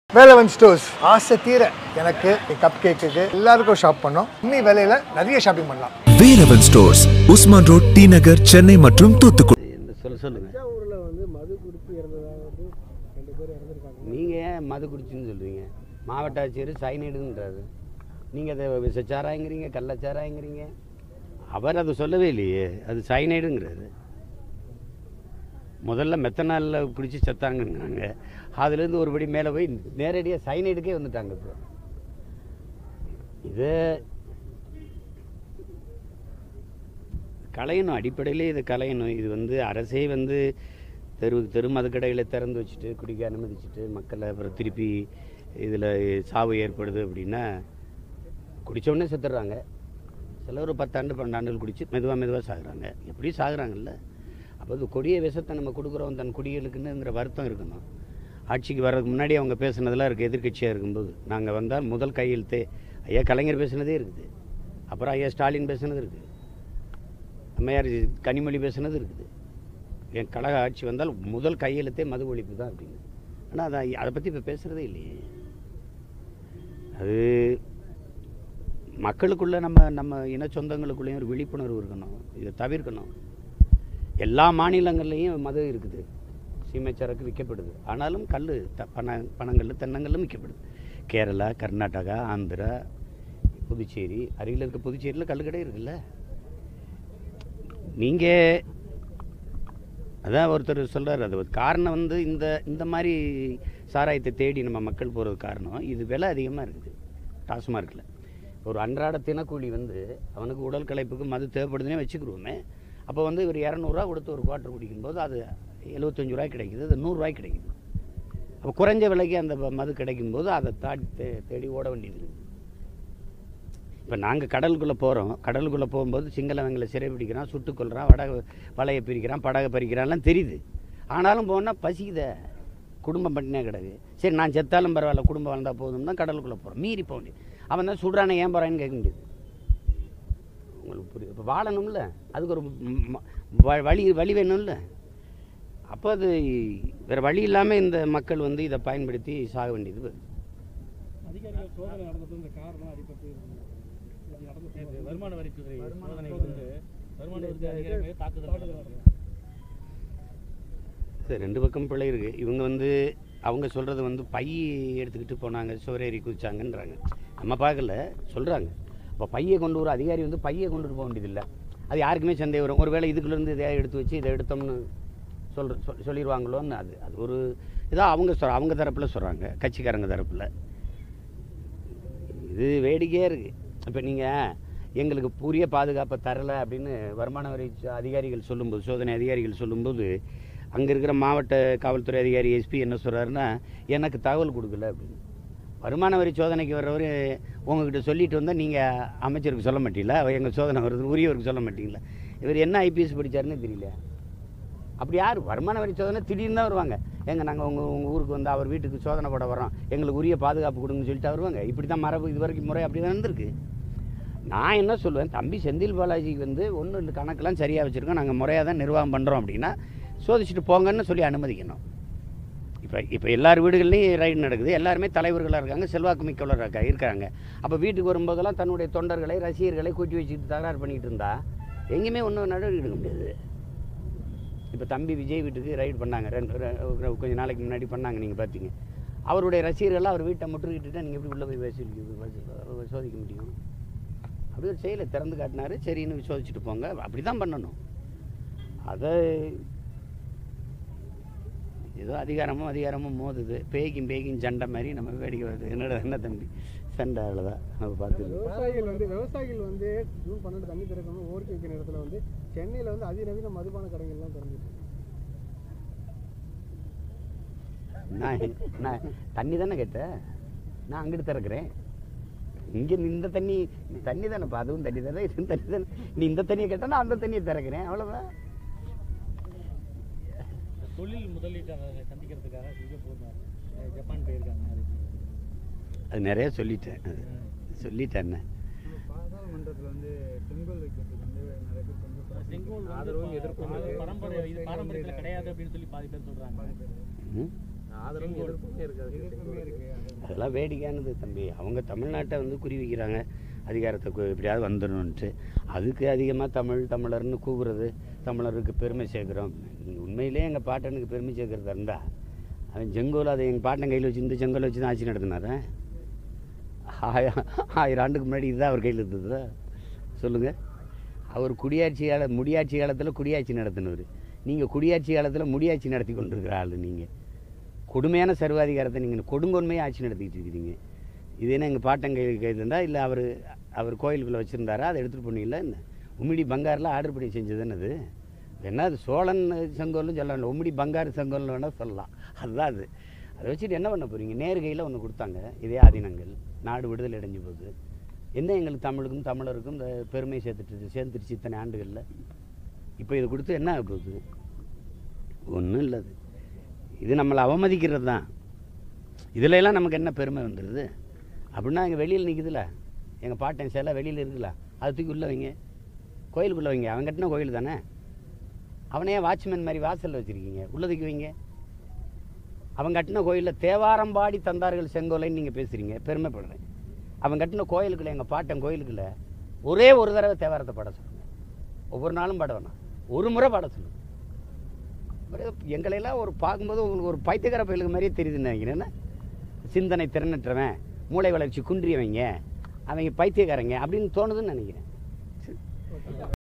Velavan stores ஆசை தீர எனக்கு கப் கேக்குக்கு எல்லாருக்கும் ஷாப் பண்ணோம் கம்மி விலையில நிறைய ஷாப்பிங் பண்ணலாம் Velavan stores Usman road T Nagar Chennai மற்றும் தூத்துக்குடி இந்த சொல்ல சொல்லுங்க தஞ்சாவூரில் வந்து மது குடித்து இறந்ததாக வந்து ரெண்டு பேர் இறந்துருக்காங்க நீங்கள் ஏன் மது குடிச்சுன்னு சொல்லுவீங்க மாவட்ட ஆட்சியர் சைனைடுன்றாரு நீங்கள் அதை விஷச்சாராயங்கிறீங்க கள்ளச்சாராயங்கிறீங்க அவர் அதை சொல்லவே இல்லையே அது சைனைடுங்கிறாரு முதல்ல மெத்தனாலில் குடிச்சு செத்தாங்கன்னாங்க அதுலேருந்து ஒருபடி மேலே போய் நேரடியாக சைனைடுக்கே வந்துட்டாங்க இப்போ இது களையணும் அடிப்படையிலே இது களையணும் இது வந்து அரசே வந்து தெருவுக்கு தெரு மதுக்கடைகளை திறந்து வச்சுட்டு குடிக்க அனுமதிச்சுட்டு மக்களை அப்புறம் திருப்பி இதில் சாவு ஏற்படுது அப்படின்னா குடிச்ச உடனே செத்துடுறாங்க சிலர் ஒரு பத்தாண்டு பன்னெண்டாண்டுகள் குடிச்சு மெதுவாக மெதுவாக சாகுறாங்க எப்படி சாகுறாங்கல்ல அப்போ இது கொடிய விஷத்தை நம்ம கொடுக்குறோம் தன் குடிகளுக்குன்னுங்கிற வருத்தம் இருக்கணும் ஆட்சிக்கு வர்றதுக்கு முன்னாடி அவங்க பேசுனதெல்லாம் இருக்குது எதிர்க்கட்சியாக இருக்கும்போது நாங்கள் வந்தால் முதல் கையெழுத்தே ஐயா கலைஞர் பேசுனதே இருக்குது அப்புறம் ஐயா ஸ்டாலின் பேசுனது இருக்குது அம்மையார் கனிமொழி பேசுனது இருக்குது என் கழக ஆட்சி வந்தால் முதல் கையெழுத்தே மது ஒழிப்பு தான் அப்படின்னு ஆனால் அதை அதை பற்றி இப்போ பேசுகிறதே இல்லையே அது மக்களுக்குள்ளே நம்ம நம்ம இன சொந்தங்களுக்குள்ளேயும் ஒரு விழிப்புணர்வு இருக்கணும் இதை தவிர்க்கணும் எல்லா மாநிலங்கள்லேயும் மது இருக்குது சீமைச்சரக்கு விற்கப்படுது ஆனாலும் கல் த பண பணங்கல் தென்னங்கல்லும் விற்கப்படுது கேரளா கர்நாடகா ஆந்திரா புதுச்சேரி அருகில் இருக்க புதுச்சேரியில் கல் கடை இருக்குல்ல நீங்கள் அதான் ஒருத்தர் சொல்கிறார் அது ஒரு காரணம் வந்து இந்த இந்த மாதிரி சாராயத்தை தேடி நம்ம மக்கள் போகிறது காரணம் இது விலை அதிகமாக இருக்குது டாஸ்மார்க்கில் ஒரு அன்றாட தினக்கூலி வந்து அவனுக்கு உடல் களைப்புக்கு மது தேவைப்படுதுன்னே வச்சுக்கிருவோமே அப்போ வந்து இவர் இரநூறுவா கொடுத்து ஒரு குவார்ட்டர் குடிக்கும்போது அது எழுபத்தஞ்சு ரூபாய் கிடைக்குது அது நூறுரூவாய்க்கு கிடைக்குது அப்போ குறைஞ்ச விலைக்கு அந்த மது கிடைக்கும்போது அதை தாடி தே தேடி ஓட வேண்டியது இருக்குது இப்போ நாங்கள் கடலுக்குள்ளே போகிறோம் கடலுக்குள்ளே போகும்போது சிங்களவங்களை சிறைப்பிடிக்கிறான் சுட்டுக் கொல்றான் வடக வலையை பிரிக்கிறான் படகை பறிக்கிறான்லாம் தெரியுது ஆனாலும் போனால் பசிக்குதே குடும்பம் பண்ணினே கிடக்கு சரி நான் செத்தாலும் பரவாயில்ல குடும்பம் வந்தால் போதும்னா கடலுக்குள்ளே போகிறோம் மீறி போக முடியாது அவன் தான் சுடுறானே ஏன் போகிறான்னு கேட்க முடியாது உங்களுக்கு புரியுது இப்போ வாழணும்ல அதுக்கு ஒரு ம், ம- வ- வழி வழி வேணும்ல அப்போ அது வேறு வழி இல்லாமல் இந்த மக்கள் வந்து இதை பயன்படுத்தி சாக வேண்டியது வருது அதிகாரிகள் சோதனை நடந்ததுன்ற காரணம் அடிபட்டு இது நடந்த வருமான வரித்துறை சோதனை வந்து வருமான வரித்துறை அதிகாரி மீது தாக்குதல் நடந்தது. சரி ரெண்டு பக்கம் பிள்ளை இருக்குது இவங்க வந்து அவங்க சொல்கிறது வந்து பை எடுத்துக்கிட்டு போனாங்க சுவரேறி குதிச்சாங்கன்றாங்க நம்ம பார்க்கல சொல்கிறாங்க அப்போ பையை கொண்டு வர அதிகாரி வந்து பையை கொண்டுட்டு போக வேண்டியதில்லை அது யாருக்குமே சந்தேகம் வரும் ஒருவேளை இதுக்குள்ளேருந்து இதை எடுத்து வச்சு இதை எடுத்தோம்னு சொல்ற சொல் சொல்லிடுவாங்களோன்னு அது அது ஒரு இதாக அவங்க சொல் அவங்க தரப்பில் சொல்கிறாங்க கட்சிக்காரங்க தரப்பில் இது வேடிக்கையாக இருக்குது இப்போ நீங்கள் எங்களுக்கு புரிய பாதுகாப்பை தரலை அப்படின்னு வருமான வரி ச- அதிகாரிகள் சொல்லும்போது சோதனை அதிகாரிகள் சொல்லும்போது அங்கே இருக்கிற மாவட்ட காவல்துறை அதிகாரி எஸ்பி என்ன சொல்கிறாருன்னா எனக்கு தகவல் கொடுக்கல அப்படின்னு வருமான வரி சோதனைக்கு வர்றவர் உங்ககிட்ட சொல்லிட்டு வந்தால் நீங்கள் அமைச்சருக்கு சொல்ல மாட்டீங்களா எங்கள் சோதனை வருது உரியவருக்கு சொல்ல மாட்டீங்களா இவர் என்ன ஐபிஎஸ் படிச்சாருன்னு தெரியல அப்படி யார் வருமான வரி சோதனை திடீர்னு தான் வருவாங்க ஏங்க நாங்கள் உங்கள் உங்கள் ஊருக்கு வந்து அவர் வீட்டுக்கு சோதனை போட வரோம் எங்களுக்கு உரிய பாதுகாப்பு கொடுங்கன்னு சொல்லிட்டு வருவாங்க இப்படி தான் மரபு இது வரைக்கும் முறை அப்படி தான் இருந்திருக்கு நான் என்ன சொல்லுவேன் தம்பி செந்தில் பாலாஜிக்கு வந்து ஒன்றும் இல்லை கணக்கெல்லாம் சரியாக வச்சுருக்கோம் நாங்கள் முறையாக தான் நிர்வாகம் பண்ணுறோம் அப்படின்னா சோதிச்சுட்டு போங்கன்னு சொல்லி அனுமதிக்கணும் இப்போ இப்போ எல்லார் வீடுகள்லையும் ரைடு நடக்குது எல்லாருமே தலைவர்களாக இருக்காங்க செல்வாக்கு மிக்கவர்களாக இருக்கா இருக்காங்க அப்போ வீட்டுக்கு வரும்போதெல்லாம் தன்னுடைய தொண்டர்களை ரசிகர்களை கூட்டி வச்சுட்டு தகராறு பண்ணிக்கிட்டு இருந்தா எங்கேயுமே ஒன்றும் நடவடிக்கை எடுக்க முடியாது இப்போ தம்பி விஜய் வீட்டுக்கு ரைடு பண்ணாங்க ரெண்டு ரெ- ஒரு கொஞ்ச நாளைக்கு முன்னாடி பண்ணாங்க நீங்கள் பார்த்தீங்க அவருடைய ரசிகர்கள்லாம் அவர் வீட்டை முற்றுகிட்டுட்டா நீங்கள் எப்படி உள்ளே போய் வசூலிக்க சோதிக்க முடியும் அப்படி ஒரு செயலை திறந்து காட்டினாரு சரின்னு சோதிச்சுட்டு போங்க அப்படி தான் பண்ணணும் அதை ஏதோ அதிகாரமும் அதிகாரமும் மோதுது பேய்க்கும் பேய்க்கும் சண்டை மாதிரி நம்ம வேடிக்கை வருது என்னடா என்ன தம்பி சண்டை அவ்வளோதான் நம்ம பார்த்துருக்கோம் விவசாயிகள் வந்து விவசாயிகள் வந்து ஜூன் பன்னெண்டு தண்ணி திறக்கணும் கோரிக்கை வைக்கிற இடத்துல வந்து சென்னையில் வந்து அதிநவீன மதுபான கடைகள்லாம் திறந்துட்டு நான் நான் தண்ணி தானே கேட்டேன் நான் அங்கிட்டு திறக்கிறேன் இங்கே இந்த தண்ணி தண்ணி தானேப்பா அதுவும் தண்ணி தானே இதுவும் தண்ணி தானே நீ இந்த தண்ணியை கேட்டால் நான் அந்த தண்ணியை திறக்கிறேன் அவ்வளோதான் தொழில் முதலீட்டை சந்திக்கிறதுக்காக சிங்கப்பூர் ஜப்பான் போயிருக்காங்க அது நிறைய சொல்லிட்டேன் அது சொல்லிட்டேன் என்ன பாராளுமன்றத்தில் வந்து செங்கோல் வைக்கிறதுக்கு வந்து நிறைய பேர் கொஞ்சம் செங்கோல் ஆதரவும் எதிர்ப்பும் இருக்கு. பரம்பரை இது பாரம்பரியத்தில் கிடையாது அப்படின்னு சொல்லி பாதி பேர் சொல்றாங்க ம் ஆதரவும் எதிர்ப்புமே இருக்கு எதிர்ப்புமே இருக்கு அந்த அதெல்லாம் வேடிக்கையானது தம்பி அவங்க தமிழ்நாட்டை வந்து குறி வைக்கிறாங்க அதிகாரத்தை கு- எப்படியாவது வந்துடணுன்ட்டு அதுக்கு அதிகமாக தமிழ் தமிழர்னு கூவுறது தமிழருக்கு பெருமை சேர்க்குறோம் உண்மையிலே எங்கள் பாட்டனுக்கு பெருமை சேர்க்குறதா இருந்தா அவன் செங்கோல் அதை எங்கள் பாட்டன் கையில் வச்சு இந்த செங்கோல் வச்சு தான் ஆட்சி நடத்தினாரா ஆயிரம் ஆயிரம் ஆண்டுக்கு முன்னாடி இதுதான் அவர் கையில் இருந்ததா சொல்லுங்கள் அவர் குடியாட்சி கால முடியாட்சி காலத்தில் குடியாட்சி நடத்தினவர் நீங்கள் குடியாட்சி காலத்தில் முடியாட்சி நடத்தி கொண்டிருக்கிற ஆள் நீங்கள் கொடுமையான சர்வாதிகாரத்தை நீங்கள் கொடுங்கொன்மையாக ஆட்சி நடத்திட்டு இருக்கிறீங்க இது என்ன எங்கள் பாட்டன் கையில் கையில் இருந்தால் இல்லை அவர் அவர் கோயிலுக்குள்ளே வச்சுருந்தாரா அதை எடுத்துகிட்டு போனீங்களா என்ன உம்மிடி பங்காரில் ஆர்டர் பண்ணி செஞ்சது என்னது என்ன அது சோழன் செங்கோல்னு சொல்லலாம் உம்மிடி பங்காரு செங்கோல்னு வேணால் சொல்லலாம் அதுதான் அது அதை வச்சுட்டு என்ன பண்ண போகிறீங்க நேரு கையில் ஒன்று கொடுத்தாங்க இதே ஆதீனங்கள் நாடு விடுதலை அடைஞ்சு போகுது என்ன எங்களுக்கு தமிழுக்கும் தமிழருக்கும் இந்த பெருமை சேர்த்துட்டு சேர்ந்துருச்சு இத்தனை ஆண்டுகளில் இப்போ இது கொடுத்து என்ன ஆக போகுது ஒன்றும் இல்லை அது இது நம்மளை அவமதிக்கிறது தான் இதுல எல்லாம் நமக்கு என்ன பெருமை வந்துடுது அப்படின்னா எங்கள் வெளியில் நிற்குதுல எங்கள் பாட்டன் சிலை வெளியில் இருக்குல்ல அது தூக்கி உள்ளே வைங்க கோயிலுக்குள்ளே வைங்க அவன் கட்டின கோயில் தானே அவனையே வாட்ச்மேன் மாதிரி வாசலில் வச்சுருக்கீங்க உள்ளே தூக்கி வைங்க அவன் கட்டின கோயிலில் தேவாரம்பாடி தந்தார்கள் செங்கோலைன்னு நீங்கள் பேசுகிறீங்க பெருமைப்படுறேன் அவன் கட்டின கோயிலுக்குள்ள எங்கள் பாட்டன் கோயிலுக்குள்ள ஒரே ஒரு தடவை தேவாரத்தை பாட சொல்லுங்க ஒவ்வொரு நாளும் பாட வேணாம் ஒரு முறை பாட சொல்லுங்க அப்புறம் எங்களையெல்லாம் ஒரு பார்க்கும்போது உங்களுக்கு ஒரு பைத்தியக்கார பயிலுக்கு மாதிரியே தெரியுதுன்னு நினைக்கிறேன் என்ன? சிந்தனை திறனற்றவன் மூளை வளர்ச்சி குன்றியவங்க அவங்க பைத்தியக்காரங்க அப்படின்னு தோணுதுன்னு நினைக்கிறேன்